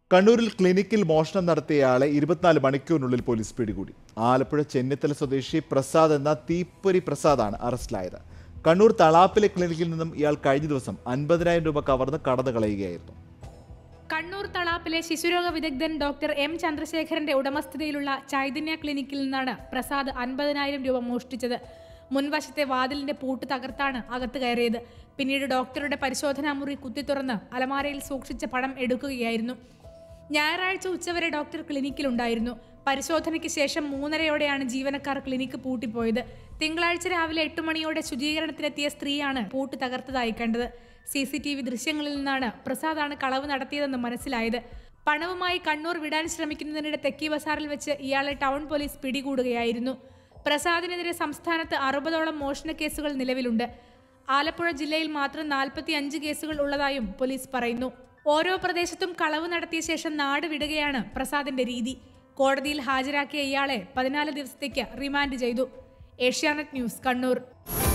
കണ്ണൂരിൽ ക്ലിനിക്കിൽ മോഷണം നടത്തിയയാളെ ഇരുപത്തിനാല് മണിക്കൂറിനുള്ളിൽ പോലീസ് പിടികൂടി ആലപ്പുഴ ചെന്നിത്തല സ്വദേശി പ്രസാദ് എന്ന തീപ്പൊരി പ്രസാദാണ് അറസ്റ്റിലായത് കണ്ണൂർ തളാപ്പിലെ ക്ലിനിക്കിൽ നിന്നും ഇയാൾ കഴിഞ്ഞ ദിവസം അൻപതിനായിരം രൂപ കവർന്ന് കടന്നു കളയുകയായിരുന്നു കണ്ണൂർ തളാപ്പിലെ ശിശുരോഗ വിദഗ്ധൻ ഡോക്ടർ എം ചന്ദ്രശേഖരന്റെ ഉടമസ്ഥതയിലുള്ള ചൈതന്യ ക്ലിനിക്കിൽ നിന്നാണ് പ്രസാദ് അൻപതിനായിരം രൂപ മോഷ്ടിച്ചത് മുൻവശത്തെ വാതിലിന്റെ പൂട്ട് തകർത്താണ് അകത്ത് കയറിയത് പിന്നീട് ഡോക്ടറുടെ പരിശോധനാ മുറി കുത്തി തുറന്ന് അലമാരയിൽ സൂക്ഷിച്ച പണം എടുക്കുകയായിരുന്നു ഞായറാഴ്ച ഉച്ചവരെ ഡോക്ടർ ക്ലിനിക്കിലുണ്ടായിരുന്നു പരിശോധനയ്ക്ക് ശേഷം മൂന്നരയോടെയാണ് ജീവനക്കാർ ക്ലിനിക്ക് പൂട്ടിപ്പോയത് തിങ്കളാഴ്ച രാവിലെ എട്ട് മണിയോടെ ശുചീകരണത്തിനെത്തിയ സ്ത്രീയാണ് പൂട്ട് തകർത്തതായി കണ്ടത് സി സി ടി വി ദൃശ്യങ്ങളിൽ നിന്നാണ് പ്രസാദാണ് കളവ് നടത്തിയതെന്ന് മനസ്സിലായത് പണവുമായി കണ്ണൂർ വിടാൻ ശ്രമിക്കുന്നതിനിടെ തെക്കി ബസാറിൽ വെച്ച് ഇയാളെ ടൗൺ പോലീസ് പിടികൂടുകയായിരുന്നു പ്രസാദിനെതിരെ സംസ്ഥാനത്ത് അറുപതോളം മോഷണ കേസുകൾ നിലവിലുണ്ട് ആലപ്പുഴ ജില്ലയിൽ മാത്രം നാൽപ്പത്തി അഞ്ച് കേസുകൾ ഉള്ളതായും പോലീസ് പറയുന്നു ഓരോ പ്രദേശത്തും കളവ് നടത്തിയ ശേഷം നാട് വിടുകയാണ് പ്രസാദിന്റെ രീതി കോടതിയിൽ ഹാജരാക്കിയ ഇയാളെ പതിനാല് ദിവസത്തേക്ക് റിമാൻഡ് ചെയ്തു ഏഷ്യാനെറ്റ് ന്യൂസ് കണ്ണൂർ